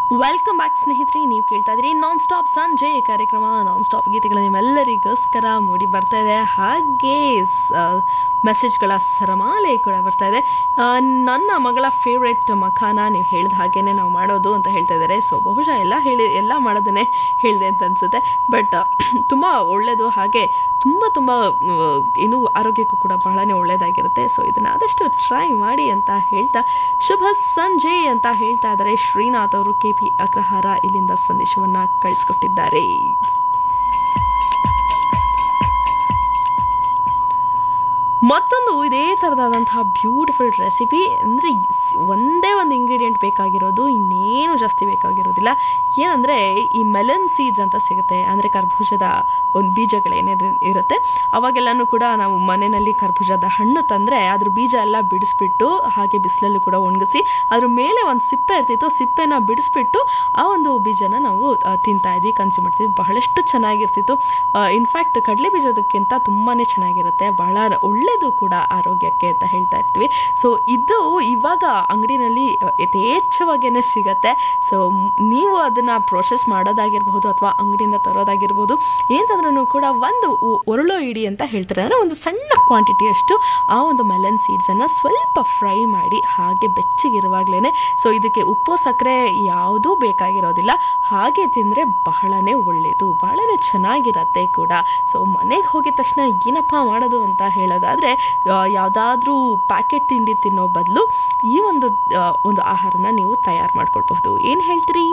welcome back ಸ್ನೇಹಿತರೆ ನೀವು ಕೇಳ್ತಾ ಇದ್ರಿ ನಾನ್ ಸ್ಟಾಪ್ ಸಂಜೆ ಕಾರ್ಯಕ್ರಮ ನಾನ್ ಸ್ಟಾಪ್ ಗೀತೆಗಳು ನಿಮ್ಮೆಲ್ಲರಿಗೋಸ್ಕರ ಮೂಡಿ ಬರ್ತಾ ಇದೆ ಹಾಗೆ ಮೆಸೇಜ್ಗಳ ಸರಮಾಲೆ ಕೂಡ ಬರ್ತಾ ಇದೆ ಆ, ನನ್ನ ಮಗಳ ಫೇವ್ರೆಟ್ ಮಖಾನ ನೀವು ಹೇಳಿದ ಹಾಗೇನೆ ನಾವು ಮಾಡೋದು ಅಂತ ಹೇಳ್ತಾ ಇದ್ದಾರೆ ಸೊ ಬಹುಶಃ ಎಲ್ಲ ಹೇಳಿ ಎಲ್ಲ ಮಾಡೋದನ್ನೇ ಹೇಳಿದೆ ಅಂತ ಅನಿಸುತ್ತೆ ಬಟ್ ತುಂಬ ಒಳ್ಳೆಯದು ಹಾಗೆ ತುಂಬ ತುಂಬ ಆ, ಏನು ಆರೋಗ್ಯಕ್ಕೂ ಕೂಡ ಬಹಳನೇ ಒಳ್ಳೆಯದಾಗಿರುತ್ತೆ ಸೊ ಇದನ್ನು ಆದಷ್ಟು ಟ್ರೈ ಮಾಡಿ ಅಂತ ಹೇಳ್ತಾ ಶುಭ ಸಂಜೆ ಅಂತ ಹೇಳ್ತಾ ಇದ್ದಾರೆ ಶ್ರೀನಾಥ್ ಅವರು ಕೆ ಪಿ ಅಗ್ರಹಾರ ಇಲ್ಲಿಂದ ಸಂದೇಶವನ್ನು ಕಳಿಸ್ಕೊಟ್ಟಿದ್ದಾರೆ ಮತ್ತೊಂದು ಇದೇ ಥರದಾದಂತಹ ಬ್ಯೂಟಿಫುಲ್ ರೆಸಿಪಿ ಅಂದರೆ ಒಂದೇ ಒಂದು ಇಂಗ್ರೀಡಿಯೆಂಟ್ ಬೇಕಾಗಿರೋದು ಇನ್ನೇನು ಜಾಸ್ತಿ ಬೇಕಾಗಿರೋದಿಲ್ಲ ಏನಂದರೆ ಈ ಮೆಲನ್ ಸೀಡ್ಸ್ ಅಂತ ಸಿಗುತ್ತೆ ಅಂದರೆ ಕರ್ಬೂಜದ ಒಂದು ಬೀಜಗಳೇನೇನು ಇರುತ್ತೆ ಅವಾಗೆಲ್ಲನೂ ಕೂಡ ನಾವು ಮನೆಯಲ್ಲಿ ಕರ್ಬೂಜದ ಹಣ್ಣು ತಂದರೆ ಅದ್ರ ಬೀಜ ಎಲ್ಲ ಬಿಡಿಸ್ಬಿಟ್ಟು ಹಾಗೆ ಬಿಸಿಲಲ್ಲೂ ಕೂಡ ಒಣಗಿಸಿ ಅದ್ರ ಮೇಲೆ ಒಂದು ಸಿಪ್ಪೆ ಇರ್ತಿತ್ತು ಸಿಪ್ಪೆನ ಬಿಡಿಸ್ಬಿಟ್ಟು ಆ ಒಂದು ಬೀಜನ ನಾವು ಆ, ತಿಂತಾ ಇದ್ವಿ ಕನ್ಸ್ಯೂಮ್ ಮಾಡ್ತಿದ್ವಿ ಬಹಳಷ್ಟು ಚೆನ್ನಾಗಿರ್ತಿತ್ತು ಇನ್ಫ್ಯಾಕ್ಟ್ ಕಡಲೆ ಬೀಜದಕ್ಕಿಂತ ತುಂಬಾ ಚೆನ್ನಾಗಿರುತ್ತೆ ಬಹಳ ಒಳ್ಳೆಯದು ಕೂಡ ಆರೋಗ್ಯಕ್ಕೆ ಅಂತ ಹೇಳ್ತಾ ಇರ್ತೀವಿ ಸೊ ಇದು ಇವಾಗ ಅಂಗಡಿನಲ್ಲಿ ಯಥೇಚ್ಛವಾಗೇ ಸಿಗತ್ತೆ ಸೊ ನೀವು ಅದನ್ನು ಪ್ರೋಸೆಸ್ ಮಾಡೋದಾಗಿರ್ಬಹುದು ಅಥವಾ ಅಂಗಡಿಯಿಂದ ತರೋದಾಗಿರ್ಬೋದು ಏನಂತಂದ್ರೂ ಕೂಡ ಒಂದು ಒ- ಒರಳೋ ಇಡಿ ಅಂತ ಹೇಳ್ತಾರೆ ಅಂದರೆ ಒಂದು ಸಣ್ಣ ಕ್ವಾಂಟಿಟಿಯಷ್ಟು ಆ ಒಂದು ಮೆಲನ್ ಸೀಡ್ಸನ್ನು ಸ್ವಲ್ಪ ಫ್ರೈ ಮಾಡಿ ಹಾಗೆ ಬೆಚ್ಚಗಿರುವಾಗಲೇ ಸೊ ಇದಕ್ಕೆ ಉಪ್ಪು ಸಕ್ಕರೆ ಯಾವುದೂ ಬೇಕಾಗಿರೋದಿಲ್ಲ ಹಾಗೆ ತಿಂದರೆ ಬಹಳನೇ ಒಳ್ಳೆಯದು ಬಹಳನೇ ಚೆನ್ನಾಗಿರತ್ತೆ ಕೂಡ ಸೊ ಮನೆಗೆ ಹೋಗಿದ ತಕ್ಷಣ ಏನಪ್ಪ ಮಾಡೋದು ಅಂತ ಹೇಳೋದಾದರೆ ಯಾವುದಾದ್ರೂ ಪ್ಯಾಕೆಟ್ ತಿಂಡಿ ತಿನ್ನೋ ಬದಲು ಈ ಒಂದು ಆ, ಒಂದು ಆಹಾರನ ನೀವು ತಯಾರು ಮಾಡ್ಕೊಳ್ಬಹುದು ಏನು ಹೇಳ್ತೀರಿ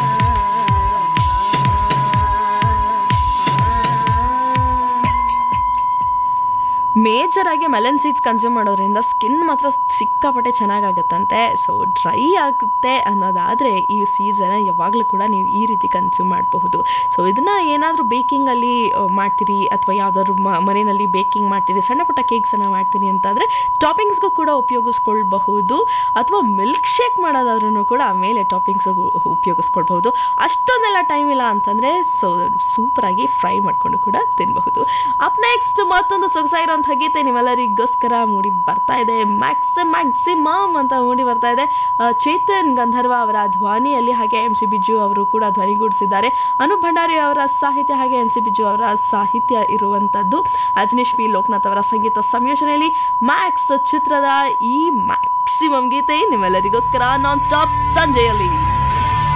ಮೇಜರ್ ಆಗಿ ಮೆಲನ್ ಸೀಡ್ಸ್ ಕನ್ಸ್ಯೂಮ್ ಮಾಡೋದ್ರಿಂದ ಸ್ಕಿನ್ ಮಾತ್ರ ಸಿಕ್ಕಾಪಟ್ಟೆ ಚೆನ್ನಾಗಾಗುತ್ತಂತೆ ಸೊ ಡ್ರೈ ಆಗುತ್ತೆ ಅನ್ನೋದಾದರೆ ಈ ಸೀಡ್ಸನ್ನು ಯಾವಾಗಲೂ ಕೂಡ ನೀವು ಈ ರೀತಿ ಕನ್ಸ್ಯೂಮ್ ಮಾಡಬಹುದು ಸೊ ಇದನ್ನು ಏನಾದರೂ ಬೇಕಿಂಗಲ್ಲಿ ಮಾಡ್ತೀರಿ ಅಥವಾ ಯಾವುದಾದ್ರು ಮನೆಯಲ್ಲಿ ಬೇಕಿಂಗ್ ಮಾಡ್ತೀರಿ ಸಣ್ಣ ಪುಟ್ಟ ಕೇಕ್ಸನ್ನು ಮಾಡ್ತೀನಿ ಅಂತಂದರೆ ಟಾಪಿಂಗ್ಸ್ಗೂ ಕೂಡ ಉಪಯೋಗಿಸ್ಕೊಳ್ಬಹುದು ಅಥವಾ ಮಿಲ್ಕ್ ಶೇಕ್ ಮಾಡೋದಾದ್ರೂ ಕೂಡ ಆಮೇಲೆ ಟಾಪಿಂಗ್ಸ್ ಉಪಯೋಗಿಸ್ಕೊಳ್ಬಹುದು ಅಷ್ಟೊಂದೆಲ್ಲ ಟೈಮ್ ಇಲ್ಲ ಅಂತಂದರೆ ಸೊ ಸೂಪರಾಗಿ ಫ್ರೈ ಮಾಡ್ಕೊಂಡು ಕೂಡ ತಿನ್ನಬಹುದು ಅಪ್ ನೆಕ್ಸ್ಟ್ ಮತ್ತೊಂದು ಸೊಗಸಾಗಿರೋಂಥ ಗೀತೆ ನಿಮ್ಮೆಲ್ಲರಿಗೋಸ್ಕರ ಮೂಡಿ ಬರ್ತಾ ಇದೆ ಮ್ಯಾಕ್ಸ್ ಮ್ಯಾಕ್ಸಿಮಮ್ ಅಂತ ಮೂಡಿ ಬರ್ತಾ ಇದೆ ಆ, ಚೇತನ್ ಗಂಧರ್ವ ಅವರ ಧ್ವನಿಯಲ್ಲಿ ಹಾಗೆ ಎಂ ಸಿ ಬಿಜು ಅವರು ಕೂಡ ಧ್ವನಿಗೂಡಿಸಿದ್ದಾರೆ ಅನೂಪ್ ಭಂಡಾರಿ ಅವರ ಸಾಹಿತ್ಯ ಹಾಗೆ ಎಂ ಸಿ ಬಿಜು ಅವರ ಸಾಹಿತ್ಯ ಇರುವಂಥದ್ದು ಅಜನೀಶ್ ಪಿ ಲೋಕನಾಥ್ ಅವರ ಸಂಗೀತ ಸಂಯೋಜನೆಯಲ್ಲಿ ಮ್ಯಾಕ್ಸ್ ಚಿತ್ರದ ಈ ಮ್ಯಾಕ್ಸಿಮಮ್ ಗೀತೆ ನಿಮ್ಮೆಲ್ಲರಿಗೋಸ್ಕರ ನಾನ್ ಸ್ಟಾಪ್ ಸಂಜೆಯಲ್ಲಿ